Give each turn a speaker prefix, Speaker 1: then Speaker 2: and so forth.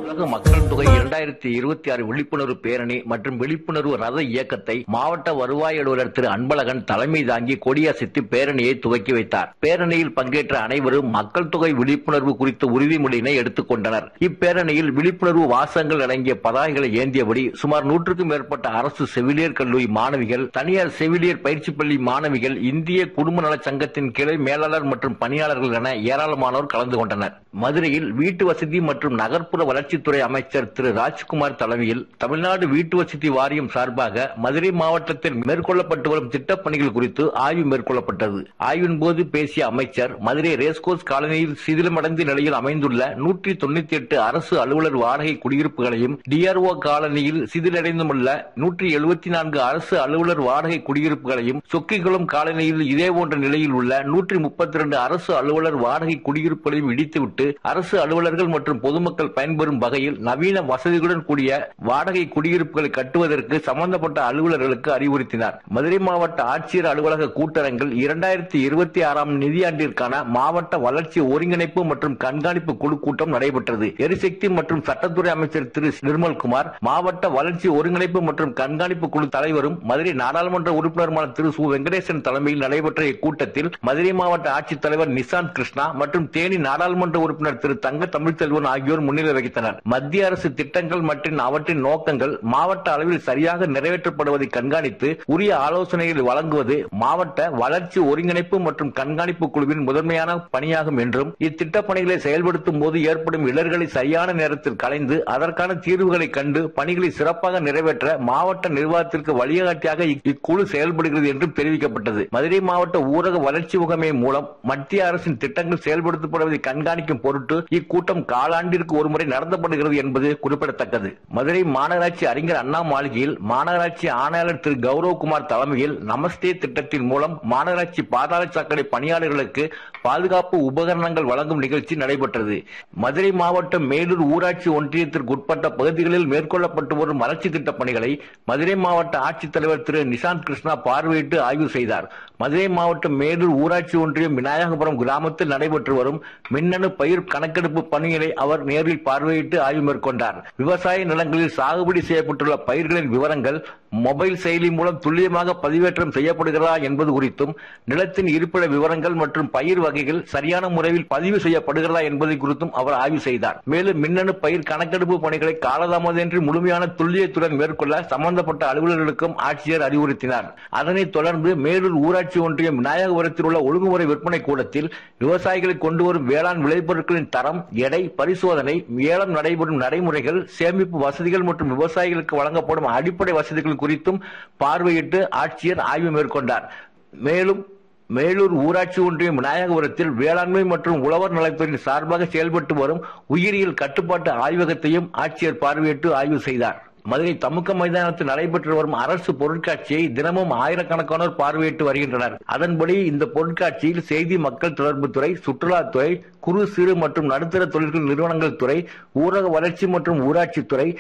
Speaker 1: உலக மக்கள் தொகை இரண்டாயிரத்தி இருபத்தி ஆறு விழிப்புணர்வு பேரணி மற்றும் விழிப்புணர்வு ரத இயக்கத்தை மாவட்ட வருவாய் அலுவலர் திரு அன்பழகன் தலைமை தாங்கி கொடியசைத்து பேரணியை துவக்கி வைத்தார் பேரணியில் பங்கேற்ற அனைவரும் மக்கள் தொகை விழிப்புணர்வு குறித்த உறுதிமொழியினை எடுத்துக் கொண்டனர் இப்பேரணியில் விழிப்புணர்வு வாசகங்கள் அடங்கிய பதாகைகளை ஏந்தியபடி சுமார் நூற்றுக்கும் மேற்பட்ட அரசு செவிலியர் கல்லூரி மாணவிகள் தனியார் செவிலியர் பயிற்சி பள்ளி மாணவிகள் இந்திய குடும்ப நலச் சங்கத்தின் கிளை மேலாளர் மற்றும் பணியாளர்கள் என ஏராளமானோர் கலந்து கொண்டனர் மதுரையில் வீட்டு வசதி மற்றும் நகர்ப்புற வளர்ச்சித்துறை அமைச்சர் திரு ராஜ்குமார் தலைமையில் தமிழ்நாடு வீட்டு வசதி வாரியம் சார்பாக மதுரை மாவட்டத்தில் மேற்கொள்ளப்பட்டு வரும் திட்டப் பணிகள் குறித்து ஆய்வு மேற்கொள்ளப்பட்டது ஆய்வின் போது பேசிய அமைச்சர் மதுரை ரேஸ்கோர்ஸ் காலனியில் சிதிலமடைந்த நிலையில் அமைந்துள்ள நூற்றி தொண்ணூத்தி எட்டு அரசு அலுவலர் வாடகை குடியிருப்புகளையும் டிஆர்ஓ காலனியில் சிதிலடைந்துள்ள நூற்றி எழுபத்தி நான்கு அரசு அலுவலர் வாடகை குடியிருப்புகளையும் சொக்கிகுளம் காலனியில் இதேபோன்ற நிலையில் உள்ள நூற்றி முப்பத்தி இரண்டு அரசு அலுவலர் வாடகை குடியிருப்புகளையும் இடித்துவிட்டு அரசு அலுவலர்கள் மற்றும் பொதுமக்கள் பயன்பெறும் வகையில் நவீன வசதிகளுடன் கூடிய வாடகை குடியிருப்புகளை கட்டுவதற்கு சம்பந்தப்பட்ட அலுவலர்களுக்கு அறிவுறுத்தினார் மதுரை மாவட்ட ஆட்சியர் அலுவலக கூட்டரங்கில் இரண்டாயிரத்தி இருபத்தி ஆறாம் நிதியாண்டிற்கான மாவட்ட வளர்ச்சி ஒருங்கிணைப்பு மற்றும் கண்காணிப்பு குழு கூட்டம் நடைபெற்றது எரிசக்தி மற்றும் சட்டத்துறை அமைச்சர் திரு நிர்மல்குமார் மாவட்ட வளர்ச்சி ஒருங்கிணைப்பு மற்றும் கண்காணிப்பு குழு தலைவரும் மதுரை நாடாளுமன்ற உறுப்பினருமான திரு சு வெங்கடேசன் தலைமையில் நடைபெற்ற இக்கூட்டத்தில் மதுரை மாவட்ட ஆட்சித்தலைவர் நிசாந்த் கிருஷ்ணா மற்றும் தேனி நாடாளுமன்ற உறுப்பினர் திரு தங்க தமிழ்ச்செல்வன் ஆகியோர் முன்னிலை வகித்தனர் மத்திய அரசு திட்டங்கள் மற்றும் அவற்றின் நோக்கங்கள் மாவட்ட அளவில் சரியாக நிறைவேற்றப்படுவதை கண்காணித்து உரிய ஆலோசனைகளை வழங்குவது மாவட்ட வளர்ச்சி ஒருங்கிணைப்பு மற்றும் கண்காணிப்பு குழுவின் முதன்மையான பணியாகும் என்றும் இத்திட்ட பணிகளை செயல்படுத்தும் போது ஏற்படும் இடர்களை சரியான நேரத்தில் களைந்து அதற்கான தீர்வுகளை கண்டு பணிகளை சிறப்பாக நிறைவேற்ற மாவட்ட நிர்வாகத்திற்கு வழிகாட்டியாக இக்குழு செயல்படுகிறது என்றும் தெரிவிக்கப்பட்டது மதுரை மாவட்ட ஊரக வளர்ச்சி முகமை மூலம் மத்திய அரசின் திட்டங்கள் செயல்படுத்தப்படுவதை கண்காணிக்கும் பொருட்டு இக்கூட்டம் காலாண்டிற்கு ஒருமுறை நடத்தப்படுகிறது என்பது குறிப்பிடத்தக்கது மதுரை மாநகராட்சி அறிஞர் அண்ணா மாளிகையில் மாநகராட்சி ஆணையாளர் திரு கௌரவகுமார் தலைமையில் நமஸ்தே திட்டத்தின் மூலம் மாநகராட்சி பாதாள சாக்கடை பணியாளர்களுக்கு பாதுகாப்பு உபகரணங்கள் வழங்கும் நிகழ்ச்சி நடைபெற்றது மதுரை மாவட்டம் மேலூர் ஊராட்சி ஒன்றியத்திற்கு உட்பட்ட பகுதிகளில் மேற்கொள்ளப்பட்டு வரும் வளர்ச்சி திட்டப் பணிகளை மதுரை மாவட்ட ஆட்சித்தலைவர் திரு நிசாந்த் கிருஷ்ணா பார்வையிட்டு ஆய்வு செய்தார் மதுரை மாவட்டம் மேலூர் ஊராட்சி ஒன்றியம் விநாயகபுரம் கிராமத்தில் நடைபெற்று வரும் மின்னணு பயிர் கணக்கெடுப்பு பணிகளை அவர் நேரில் பார்வையிட்டு ஆய்வு மேற்கொண்டார் விவசாய நிலங்களில் சாகுபடி செய்யப்பட்டுள்ள பயிர்களின் விவரங்கள் மொபைல் செயலி மூலம் துல்லியமாக பதிவேற்றம் செய்யப்படுகிறதா என்பது குறித்தும் நிலத்தின் இருப்பிட விவரங்கள் மற்றும் பயிர் வகைகள் சரியான முறையில் பதிவு செய்யப்படுகிறதா என்பது குறித்தும் அவர் ஆய்வு செய்தார் மேலும் மின்னணு பயிர் கணக்கெடுப்பு பணிகளை காலதாமதமின்றி முழுமையான துல்லியத்துடன் மேற்கொள்ள சம்பந்தப்பட்ட அலுவலர்களுக்கும் ஆட்சியர் அறிவுறுத்தினார் அதனைத் தொடர்ந்து மேலூர் ஊராட்சி ஒன்றியம் விநாயகபுரத்தில் உள்ள ஒழுங்குமுறை விற்பனை கூடத்தில் விவசாயிகளை கொண்டு வரும் வேளாண் விளைபொருட்களின் தரம் எடை பரிசோதனை ஏலம் நடைபெறும் நடைமுறைகள் சேமிப்பு வசதிகள் மற்றும் விவசாயிகளுக்கு வழங்கப்படும் அடிப்படை வசதிகள் குறித்தும் பார்வையிட்டு ஆட்சியர் ஆய்வு மேற்கொண்டார் மேலும் மேலூர் ஊராட்சி ஒன்றியம் விநாயகபுரத்தில் வேளாண்மை மற்றும் உழவர் நலத்துறையின் சார்பாக செயல்பட்டு வரும் உயிரியல் கட்டுப்பாட்டு ஆய்வகத்தையும் ஆட்சியர் பார்வையிட்டு ஆய்வு செய்தார் மதுரை தமுக்க மைதானத்தில் நடைபெற்று வரும் அரசு பொருட்காட்சியை தினமும் ஆயிரக்கணக்கானோர் பார்வையிட்டு வருகின்றனர் அதன்படி இந்த பொருட்காட்சியில் செய்தி மக்கள் தொடர்புத்துறை சுற்றுலாத்துறை குறு சிறு மற்றும் நடுத்தர தொழில்கள் நிறுவனங்கள் துறை ஊரக வளர்ச்சி மற்றும் ஊராட்சித்துறை